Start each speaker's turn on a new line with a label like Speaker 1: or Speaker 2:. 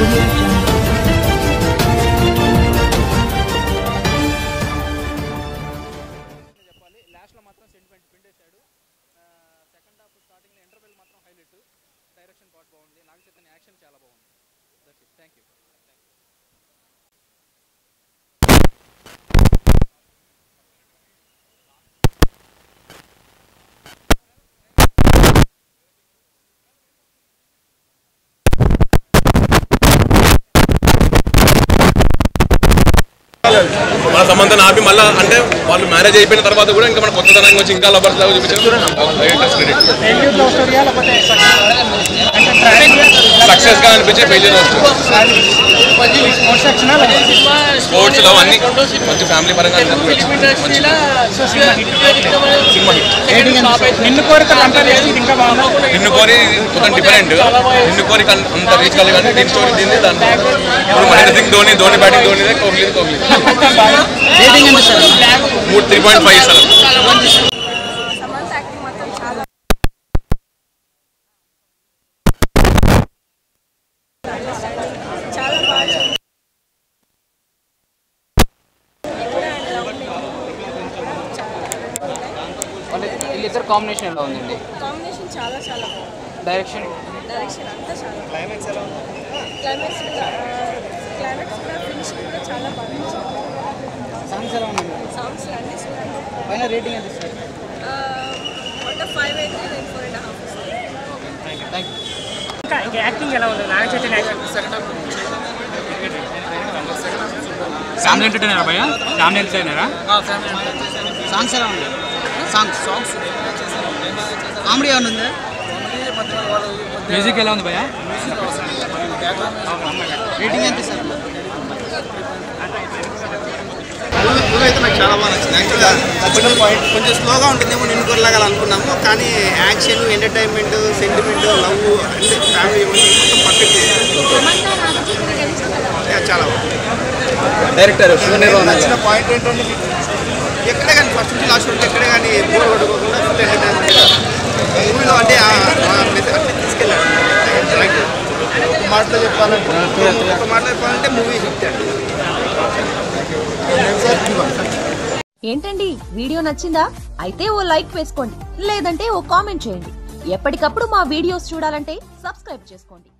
Speaker 1: audio jungle.
Speaker 2: చెప్పాలి లాస్ట్లో మాత్రం సెంటిమెంట్ పిండేశాడు సెకండ్ హాఫ్ స్టార్టింగ్లో ఇంటర్వెల్ మాత్రం హైలైట్ డైరెక్షన్ పార్ట్ బాగుంది నాగ చైతన్య యాక్షన్ చాలా బాగుంది దట్స్ ఇట్ థ్యాంక్ యూ
Speaker 3: మన సంబంధం ఆపి మళ్ళీ అంటే వాళ్ళు మ్యారేజ్ అయిపోయిన తర్వాత కూడా ఇంకా మన కొత్తదనంగా వచ్చి ఇంకా లవర్స్ లాగా చూపించారు సక్సెస్ గా అనిపించే ఫెయిలియర్ స్పోర్ట్స్ లో అన్ని మంచి ఫ్యామిలీ పరంగా సినిమా హిట్
Speaker 2: నిన్ను కోరిక కంపేర్ చేసి ఇది ఇంకా బాగుందా
Speaker 3: నిన్ను కోరి కొంచెం డిఫరెంట్ నిన్ను కోరి కన్- అంత రీచ్ కాలేదు కానీ దీని స్టోరీ దీన్ని దాంట్లో ఇప్పుడు మహేంద్ర సింగ్ ధోని ధోని బ్యాటింగ్ ధోని కోహ్లీ కోహ్లీ మూడు త్రీ పాయింట్ ఫైవ్ ఇస్తారు
Speaker 4: సమంత యాక్టింగ్ మాత్రం చాలా చాలా బాగా చేశారు.
Speaker 2: వీళ్ళిద్దరు కాంబినేషన్ ఎలా ఉందండి
Speaker 4: కాంబినేషన్ చాలా చాలా బాగుంది
Speaker 2: డైరెక్షన్
Speaker 4: డైరెక్షన్ అంతా చాలా క్లైమాక్స్ ఎలా ఉంది క్లైమాక్స్ కూడా క్లైమాక్స్ కూడా ఫినిషింగ్ కూడా చాలా బాగా ఇచ్చారు
Speaker 2: సాంగ్స్ ఎలా ఉందండి
Speaker 4: సాంగ్స్ అన్నీ చూడండి
Speaker 2: పైన రేటింగ్ ఎంత ఇస్తారు
Speaker 4: మొత్తం ఫైవ్ అయితే నేను four and half
Speaker 2: thank you
Speaker 5: ఇంకా ఇంకా యాక్టింగ్ ఎలా ఉంది Naga Chaitanya acting
Speaker 2: family entertainer భయ్యా ఫ్యామిలీ ఎంటర్టైనరా సాంగ్స్ ఎలా ఉంది సాంగ్స్ సాంగ్స్ కామెడీ ఏమైనా ఉందా మ్యూజిక్ ఎలా ఉంది భయ్యా రేటింగ్ ఎంత ఇస్తారు
Speaker 6: మూవీ అయితే నాకు చాలా బాగా నచ్చింది యాక్చువల్గా కొంచెం కొంచెం స్లోగా ఉంటుందేమో నిన్ను కొరలాగా అనుకున్నాము కానీ యాక్షన్ ఎంటర్టైన్మెంట్ సెంటిమెంట్ లవ్ అన్ని ఫ్యామిలీ మొత్తం పర్ఫెక్ట్ చాలా బాగుంది
Speaker 3: డైరెక్టర్
Speaker 6: నచ్చిన పాయింట్ ఏంటంటే ఎక్కడే కానీ ఫస్ట్ నుంచి లాస్ట్ వరకు ఎక్కడే కానీ బోర్ కొట్టుకోకుండా ఫుల్ ఎంటర్టైన్మెంట్ మూవీలో అంటే ఆ- ఆ మెథడ్ అన్ని తీసుకెళ్ళాడు ఒక మాటలో చెప్పాలంటే ఒక మాటలో చెప్పాలంటే మూవీ హిట్ అండి
Speaker 7: ఏంటండి వీడియో నచ్చిందా అయితే ఓ లైక్ వేసుకోండి లేదంటే ఓ కామెంట్ చేయండి ఎప్పటికప్పుడు మా వీడియోస్ చూడాలంటే సబ్స్క్రైబ్ చేసుకోండి